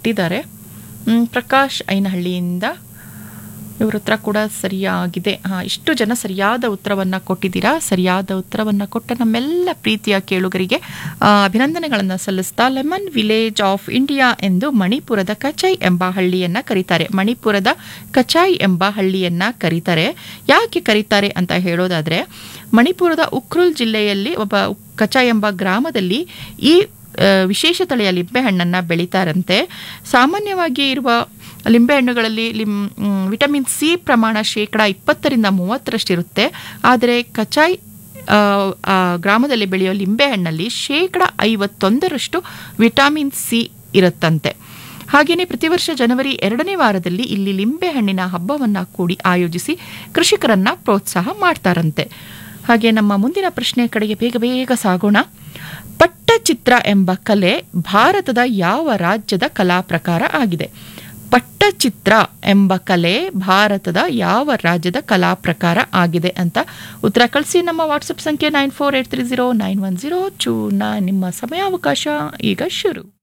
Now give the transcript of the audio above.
ಕೊಟ್ಟಿದ್ದಾರೆ ಮ್, ಪ್ರಕಾಶ್ ಐನಹಳ್ಳಿಯಿಂದ ಇವ್ರ ಹತ್ರ ಕೂಡ ಸರಿಯಾಗಿದೆ ಹಾಂ ಇಷ್ಟು ಜನ ಸರಿಯಾದ ಉತ್ತರವನ್ನು ಕೊಟ್ಟಿದ್ದೀರಾ ಸರಿಯಾದ ಉತ್ತರವನ್ನು ಕೊಟ್ಟ ನಮ್ಮೆಲ್ಲ ಪ್ರೀತಿಯ ಕೇಳುಗರಿಗೆ ಆ, ಅಭಿನಂದನೆಗಳನ್ನು ಸಲ್ಲಿಸ್ತಾ ಲೆಮನ್ ವಿಲೇಜ್ ಆಫ್ ಇಂಡಿಯಾ ಎಂದು ಮಣಿಪುರದ ಕಚೈ ಎಂಬ ಹಳ್ಳಿಯನ್ನು ಕರೀತಾರೆ ಮಣಿಪುರದ ಕಚಾಯ್ ಎಂಬ ಹಳ್ಳಿಯನ್ನು ಕರೀತಾರೆ ಯಾಕೆ ಕರೀತಾರೆ ಅಂತ ಹೇಳೋದಾದರೆ ಮಣಿಪುರದ ಉಕ್ರುಲ್ ಜಿಲ್ಲೆಯಲ್ಲಿ ಒಬ್ಬ ಕಚಾಯ್ ಎಂಬ ಗ್ರಾಮದಲ್ಲಿ ಈ ಆ, ವಿಶೇಷ ತಳಿಯ ಲಿಂಬೆಹಣ್ಣನ್ನು ಬೆಳೀತಾರಂತೆ ಸಾಮಾನ್ಯವಾಗಿ ಇರುವ ಲಿಂಬೆಹಣ್ಣುಗಳಲ್ಲಿ ಲಿಂ ಮ್, ವಿಟಮಿನ್ ಸಿ ಪ್ರಮಾಣ ಶೇಕಡ ಇಪ್ಪತ್ತರಿಂದ ಮೂವತ್ತರಷ್ಟಿರುತ್ತೆ ಆದರೆ ಕಚಾಯ್ ಆ, ಆ ಗ್ರಾಮದಲ್ಲಿ ಬೆಳೆಯೋ ಲಿಂಬೆಹಣ್ಣಲ್ಲಿ ಶೇಕಡ ಐವತ್ತೊಂದರಷ್ಟು ವಿಟಮಿನ್ ಸಿ ಇರುತ್ತಂತೆ ಹಾಗೆಯೇ ಪ್ರತಿ ವರ್ಷ ಜನವರಿ ಎರಡನೇ ವಾರದಲ್ಲಿ ಇಲ್ಲಿ ಲಿಂಬೆಹಣ್ಣಿನ ಹಬ್ಬವನ್ನು ಕೂಡಿ ಆಯೋಜಿಸಿ ಕೃಷಿಕರನ್ನ ಪ್ರೋತ್ಸಾಹ ಮಾಡ್ತಾರಂತೆ ಹಾಗೆ ನಮ್ಮ ಮುಂದಿನ ಪ್ರಶ್ನೆ ಕಡೆಗೆ ಬೇಗ ಬೇಗ ಸಾಗೋಣ ಪಟ್ಟಚಿತ್ರ ಎಂಬ ಕಲೆ ಭಾರತದ ಯಾವ ರಾಜ್ಯದ ಕಲಾ ಪ್ರಕಾರ ಆಗಿದೆ ಪಟ್ಟಚಿತ್ರ ಎಂಬ ಕಲೆ ಭಾರತದ ಯಾವ ರಾಜ್ಯದ ಕಲಾ ಪ್ರಕಾರ ಆಗಿದೆ ಅಂತ ಉತ್ತರ ಕಳಿಸಿ ನಮ್ಮ ವಾಟ್ಸಪ್ ಸಂಖ್ಯೆ nine four eight three zero nine one zero two nine ನಿಮ್ಮ ಸಮಯಾವಕಾಶ ಈಗ ಶುರು